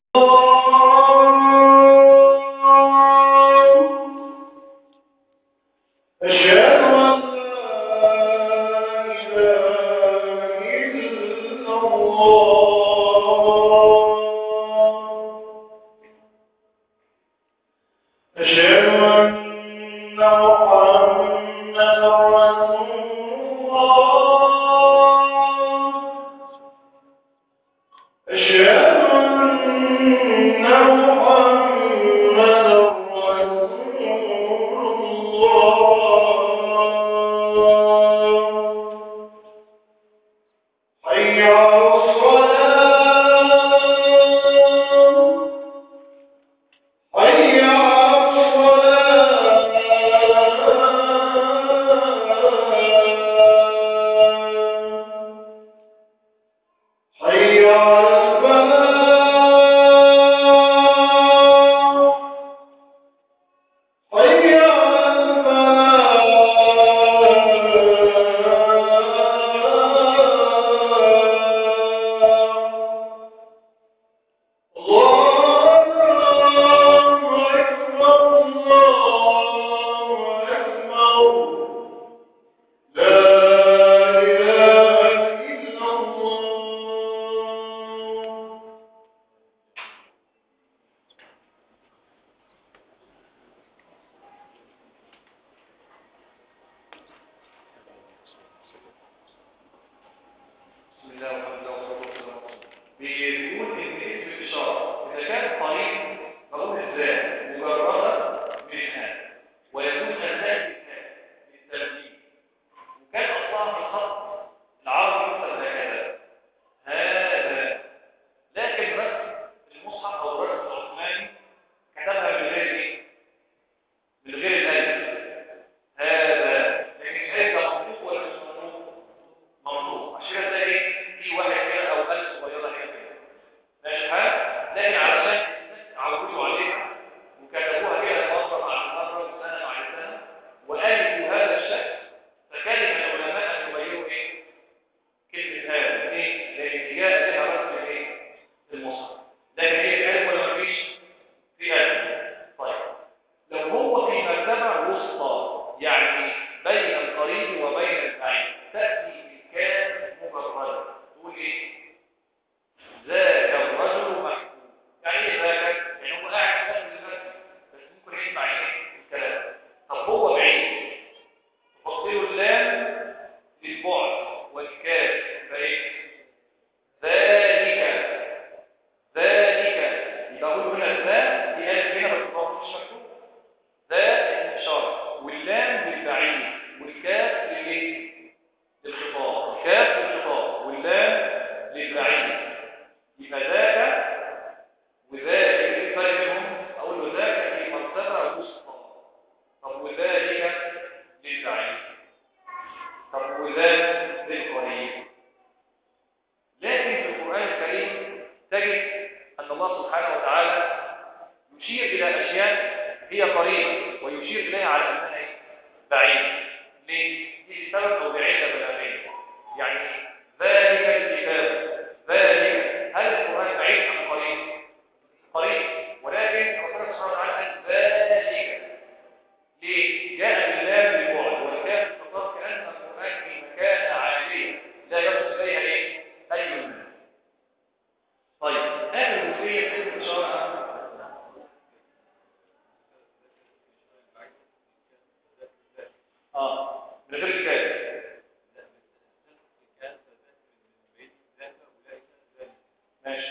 ماشي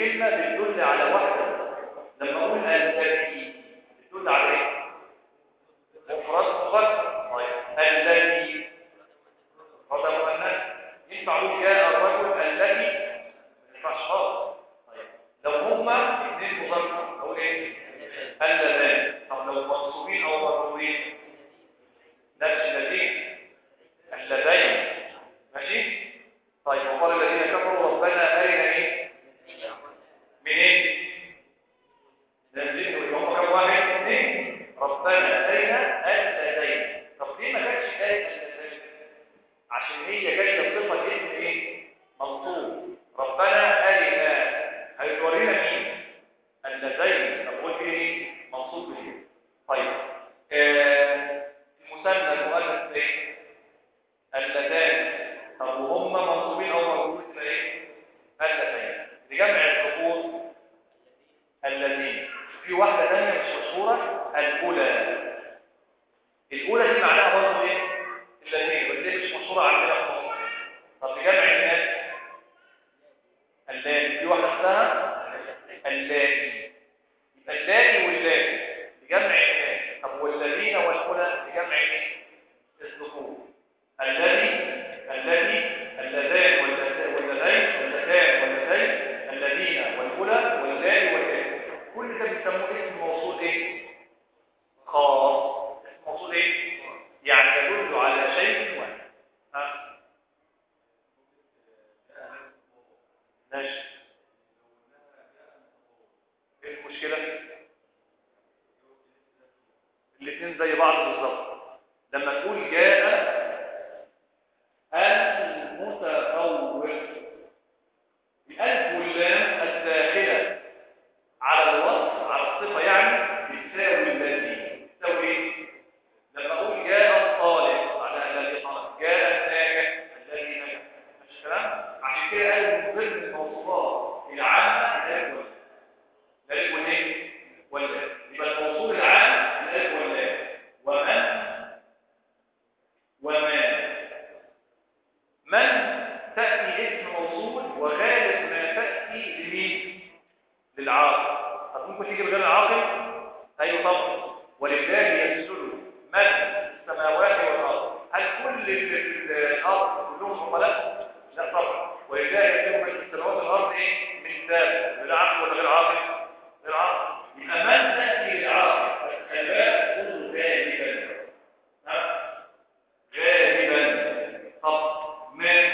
كلمة بتدل على واحدة لما أقول الذي بتدل على إيه؟ مفرد مفرد طيب الذي هذا مؤنث ينفع أقول جاء الرجل الذي ما ينفعش خالص طيب لو هما اثنين مذكر أقول إيه؟ اللذان طب لو منصوبين أو مرفوعين لا مش الذين اللذين ماشي طيب وقال الذين كفروا ربنا أرنا إيه منين ننزله اللي هم كم واحد اثنين ربنا أرنا اللذين طب ليه ما جاتش آية اللذين عشان هي جايه بصفه اسم ايه منصوب ربنا أرنا هيورينا مين اللذين طب قول ايه منصوب بايه طيب آه المثنى المؤنث ايه اللذان طب وهم منصوبين او مرفوعين يبقى ايه اللذين لجمع الذكور الذين في واحده ثانيه مش مشهوره الاولى الاولى دي معناها برضه ايه اللذين بس دي مش مشهوره عندنا في مصر طب لجمع الناس اللاتي في واحده اسمها اللاتي يبقى اللاتي واللاتي لجمع الناس طب والذين والاولى لجمع ايه الذكور الذي الذي اللذان واللذان واللذين واللذان واللذين الذين والاولى واللاتي واللاتي كل ده بيسموه اسم موصول ايه خاص اسم موصول ايه يعني يدل على شيء واحد ها ماشي ايه المشكله الاثنين زي بعض بالظبط لما تقول جاء المتفوق الالف واللام الداخله على الوصف على الصفه يعني بتساوي الذي تساوي ايه لما اقول جاء الطالب على الذي طلب جاء الناجح الذي نجح مش الكلام عشان كده قالوا من ضمن الموصوفات العامه الالف واللام الالف والايه واللام يبقى الموصول العام الالف واللام ومن وما من تأتي اسم موصول وغالب ما تأتي لمين للعاقل طب ممكن تيجي بغير العاقل ايوه طبعا ولله يسجد من السماوات والارض هل كل ال- ال- الارض كلهم عملاء لا طبعا ولله يسجد من في السماوات والارض ايه من ثابت غير عاقل ولا غير عاقل غير عاقل يبقى من تأتي للعاقل الباب كله غالبا ها غالبا طب ما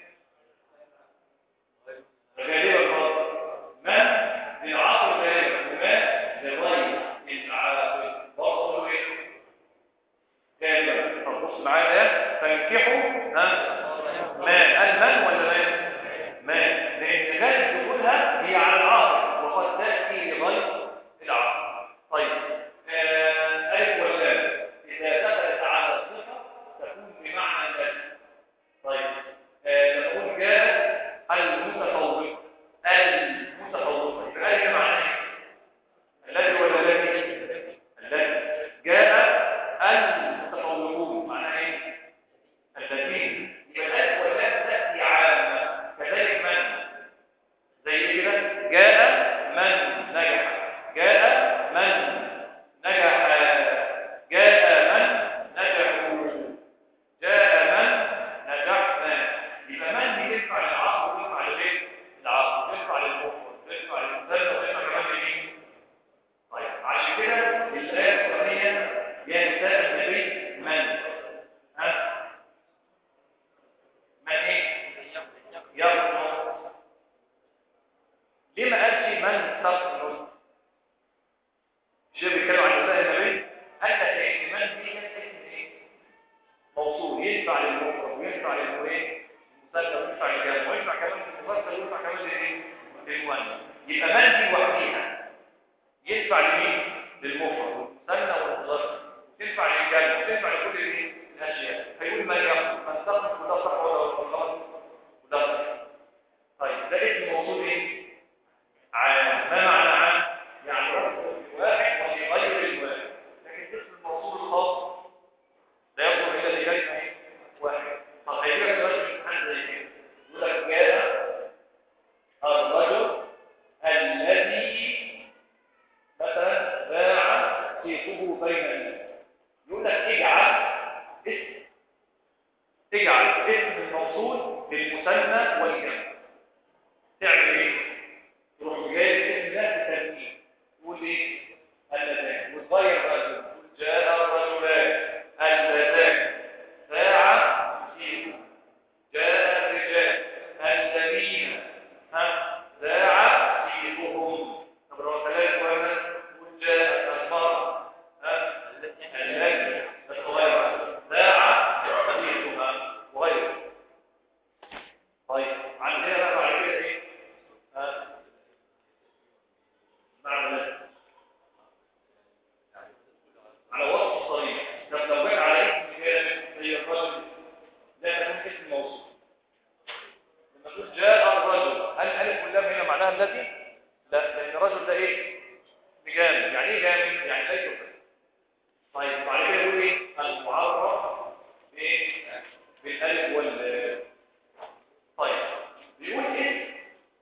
غالبا برضه ما للعقل غالبا وما لغير العاقل برضه ايه غالبا طب بص معايا فانكحوا ها ما المن ولا ما ما لان غالب دخولها هي على العاقل وقد تاتي لغير العاقل طيب آه، الف واللام اذا دخلت على الصفه تكون بمعنى الالف طيب آه، لما اقول جاء المتفوق المتفوق يبقى ايه معنى ايه الذي ولا الذي الذي جاء المتفوقون معنى ايه الذين يبقى الالف واللام تاتي عامه كذلك من زي ايه كده جاء من نجح جاء من نجح جاء من نجحوا جاء من نجحنا يبقى من دي تنفع للعقل وتنفع للايه العقل تنفع للمفرد تنفع للمثنى وتنفع كمان لمين طيب عشان كده الايه القرانيه يا نساء النبي من ها من ايه يقنط ليه ما قالش من تقنط مش ده بيتكلم عن نساء النبي قال لك ايه من دي كانت اسم ايه موصول ينفع للمفرد وينفع للايه المثنى وينفع للجمع وينفع كمان للمفصل وينفع كمان للايه للمؤنث يبقى من دي لوحديها ينفع لمين للمفرد والمثنى والمذكر وتنفع للجمع وتنفع لكل الايه الاشياء فيقول من يقصد من تقصد وده صح ولا غلط وده صح طيب ده اسم موصول ايه عام ما معنى عام يعني يصل لواحد ولغير الواحد لكن اسم الموصول الخاص لا يصل الى لكلمه ايه واحد طب هيجي لك سؤال في الامتحان زي كده يقول لك جاء الرجل لا لان الرجل ده ايه بجامد يعني ايه جامد يعني لا يكفر طيب بعد كده يقول ايه المعرف بايه بالالف وال طيب بيقول ايه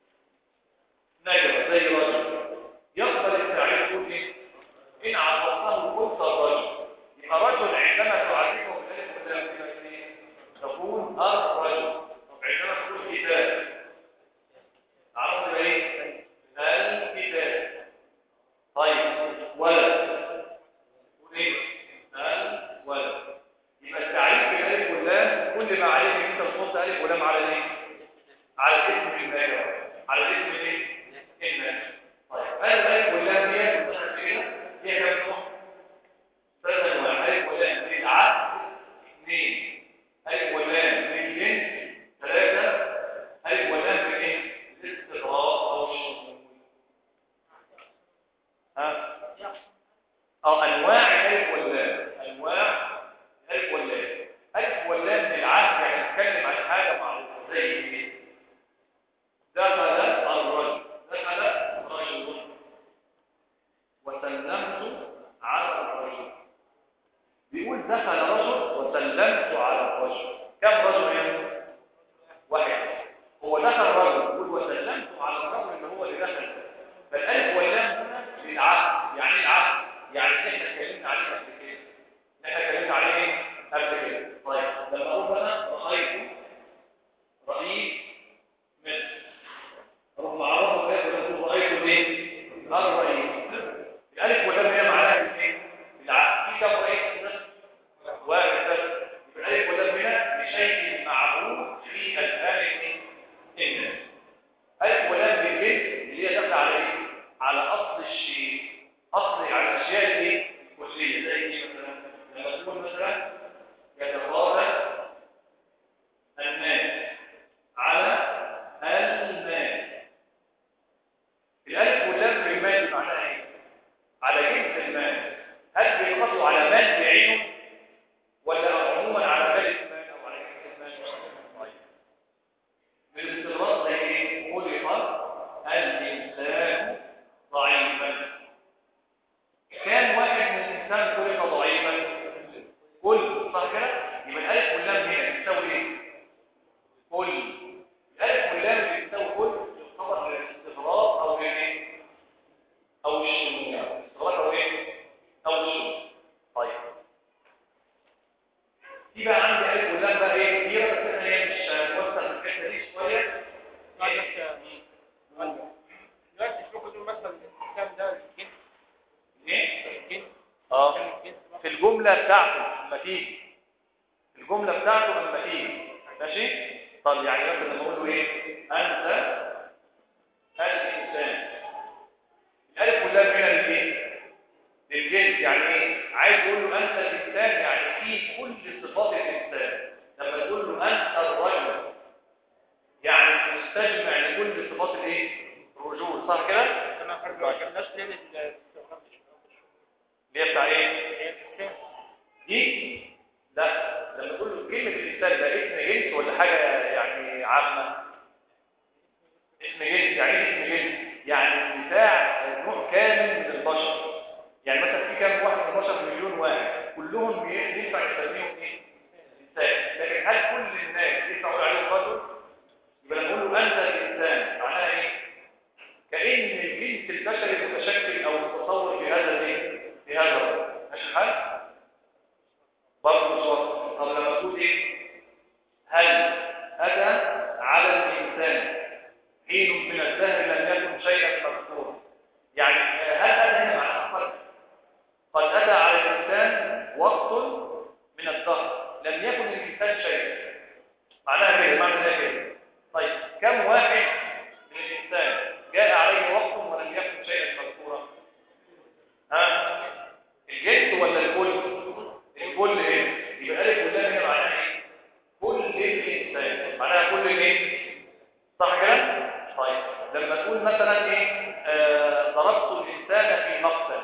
نجم زي رجل يقبل التعريف يقول ايه ان عرفته كنت الرجل يبقى رجل عندما تعرفه بالالف واللام تبقى ايه تكون الرجل طب عندما تقول كتاب عرفت ايه الكتاب طيب ولد وليه الولد يبقى التعريف بالالف واللام كل ما عليك ان انت تحط الف ولام على ايه على اسم المال على اسم ايه المال طيب الالف واللام هي هي كم نوع ثلاث انواع الف واللام للعقد اثنين الف واللام للجنس ثلاثه الف واللام بالايه الاستغراق او الشمول ها أو أنواع الألف واللام أنواع الألف واللام ألف واللام للعهد يعني نتكلم عن حاجة معروفة زي إيه؟ دخل الرجل دخل رجل وسلمت على الرجل بيقول دخل رجل وسلمت على الرجل كم رجل يعني؟ واحد هو دخل رجل يقول وسلمت على الرجل اللي هو اللي دخل فالألف واللام هنا للعهد يعني ايه العهد يعني اللي احنا اتكلمنا عليه قبل كده اللي احنا اتكلمنا عليه ايه قبل كده طيب لما اقول انا رايت رئيس مصر اروح معرفه كده ولا اقول رايت مين الرئيس الالف واللام هي معناها ايه العهد في كم رئيس مصر واحد بس يبقى الالف واللام هنا لشيء معروف في اذهان الناس الف ولام بالجنس اللي هي داخله على ايه على اصل الشيء اصل على الاشياء الايه الكليه زي ايه مثلا لما تقول مثلا يتفاضل الناس على المال الالف واللام في المال معناها ايه على جنس المال هل بيقصوا على مال بعينه ولا عموما على مال المال او على جنس المال طيب بالاستغراق زي ايه خلق الانسان ضعيفا كان واحد من الانسان خلق ضعيفا كل صح كده يبقى الالف واللام هنا بتساوي ايه كل الالف واللام بتساوي كل يعتبر الاستغراق او ايه او الشمول الاستغراق او ايه او الشمول طيب في بقى عندي الف واللام بقى ايه كبيره بس احنا ايه مش هنوسع الحته دي شويه دلوقتي شوفوا دول مثلا الكتاب ده الجنس ايه الجنس اه الجنس في الجملة بتاعته لما تيجي في الجملة بتاعته لما تيجي ماشي طب يعني مثلا لما اقول له ايه انت الانسان الالف واللام هنا للايه للجنس يعني ايه عايز يقول له انت الانسان يعني في كل صفات الانسان لما تقول له انت الرجل يعني مستجمع لكل صفات الايه الرجول صح كده انا خرج ما جبناش ليه الاستغراب اللي هي بتاع ايه هي الانسان دي لا لما تقول له كلمة الإنسان ده اسم جنس ولا حاجة يعني عامة اسم جنس يعني ايه اسم جنس يعني بتاع نوع كامل من البشر يعني مثلا في كام واحد من البشر مليون واحد كلهم ينفع يسميهم ايه إنسان لكن هل كل الناس ينفع يقول عليهم رجل يبقى لما نقول له أنت الإنسان معناها ايه كأن الجنس البشري متشكل أو متصور في هذا الايه في هذا الرجل ماشي الحال برضه صوت طب لما تقول ايه هل اتى على الانسان حين من الدهر لم يكن شيئا مذكورا يعني هل اتى هنا معناها قد قد اتى على الانسان وقت من الدهر لم يكن الانسان شيئا معناها كده معنى كده طيب كم واحد من الانسان جاء عليه وقت ولم يكن شيئا مذكورا ها الجنس ولا الكل الكل ايه يبقى الف واللام هنا معناها ايه كل الانسان معناها كل الايه صح كده طيب لما تقول مثلا ايه آه ضربت الانسان في مقتل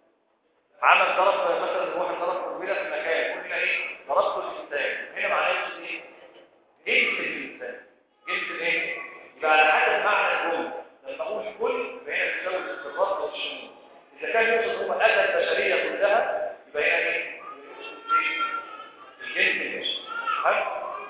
عمل ضرب مثلا واحد ضرب قنبله في مكان قلنا ايه ضربت الانسان هنا معناها ايه جنس الانسان جنس الايه يبقى على حسب معنى الجمله لما اقول كل فهنا البشريين اذا كان يقصد هم اتى البشريه كلها يبقى هنا ايه الجنس البشري فاهم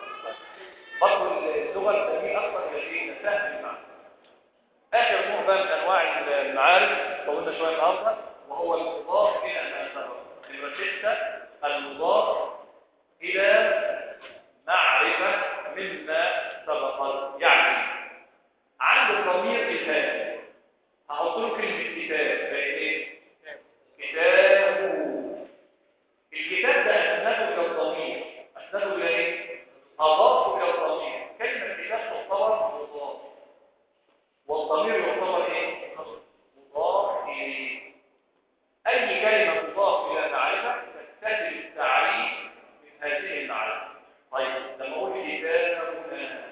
برضه اللغه التنميه اكثر التي نسهل المعنى اخر نوع بقى من انواع المعارف طولنا شويه النهارده وهو المضاف الى ما سبق نمره سته المضاف الى معرفه مما سبق يعني عند الضمير الهام هحط له كلمه كتاب بقى ايه كتاب الكتاب ده اسنده الى الضمير اسنده الى ايه اضافه الى الضمير كلمه كتاب تعتبر مضاف والضمير يعتبر ايه مضاف اليه اي كلمه تضاف الى معرفه تستدل التعريف من هذه المعرفه طيب لما اقول كتابنا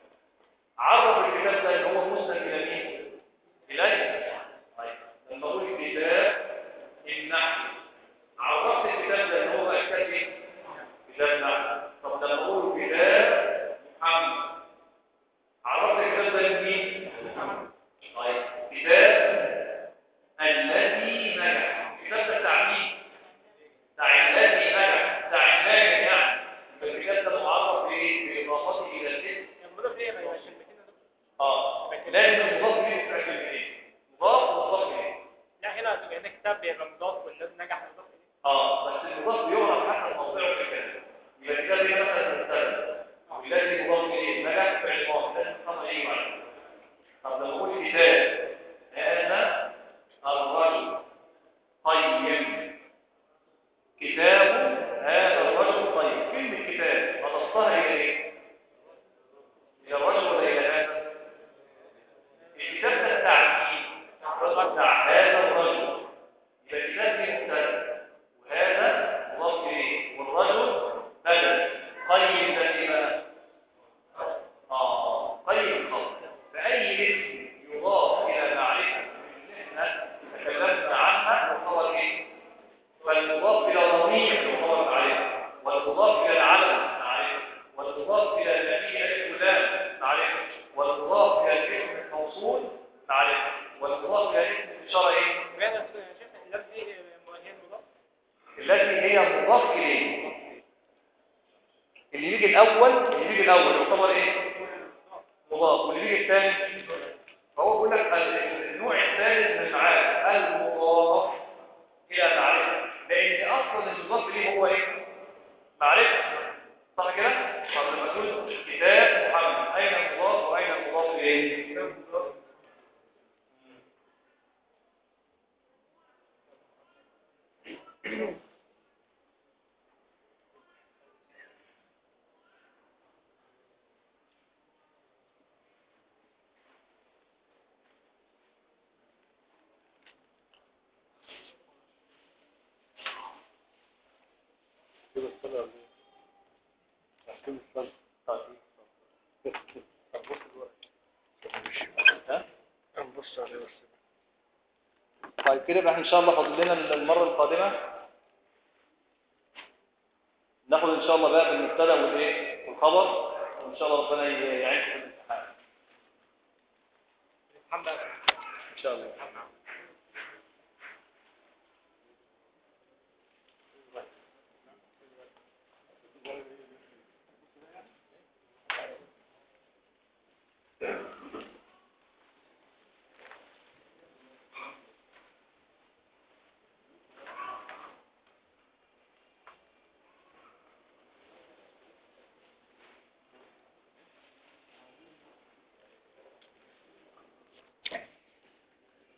عرف الكتاب ده ان هو مسند الى مين اليه طيب لما اقول كتاب النحو عرفت الكتاب ده ان هو بقى كتاب ايه كتاب نحو طب لما اقول كتاب محمد عرفت الكتاب ده لمين طيب كتاب الذي نجح الكتاب ده بتاع مين بتاع الذي نجح بتاع الناجح يعني فالكتاب ده معرف بايه باضافته الى الاسم المضاف ليه ما يبقاش كلمتين دول؟ اه لازم المضاف اليه يبقى كلمتين مضاف ومضاف اليه لا هنا هتبقى هنا كتاب بيبقى مضاف والذي نجح مضاف إليه. اه بس المضاف يعرف حسب موضعه في الكلام يبقى كتاب هنا مثلا مستند والذي مضاف اليه نجح فعل ماضي لازم تفهم ايه معنى طب لو اقول كتاب هذا الرجل قيم كتاب هذا الرجل طيب كلمة كتاب أضفتها إلى إيه؟ إلى الرجل ولا إلى هذا؟ الكتاب ده بتاع مين؟ بتاع هذا الرجل يبقى الكتاب دي مبتدأ وهذا مضاف إليه والرجل بدل قيم ده إيه بقى؟ آه قيم الخط فأي اسم يضاف إلى معرفة اللي احنا تكلمنا عنها يعتبر إيه؟ فالمضاف إلى ضمير يعتبر معرفة والمضاف إلى العلم معرفة والمضاف إلى النبي ألف فلان معرفة والمضاف إلى الاسم الموصول معرفة والمضاف إلى الاسم الإشارة إيه؟ وهنا شايف الذي هي المضاف التي هي مضاف إليه اللي يجي الأول اللي يجي الأول يعتبر إيه؟ مضاف واللي يجي الثاني فهو بيقول لك ال- النوع الثالث من المعارف المضاف إلى معرفة لأن أصلا المضاف إليه هو إيه؟ معرفة صح كده؟ طب لما تقول كتاب محمد أين المضاف وأين المضاف إليه؟ كده السنة ولا ايه؟ كده السنة هنبص دلوقتي ها؟ هنبص عليه بس طيب كده يبقى ان شاء الله فاضل لنا المره القادمه ناخد ان شاء الله بقى بالمبتدا والايه والخبر وان شاء الله ربنا يعينكم في الامتحان محمد ان شاء الله محمد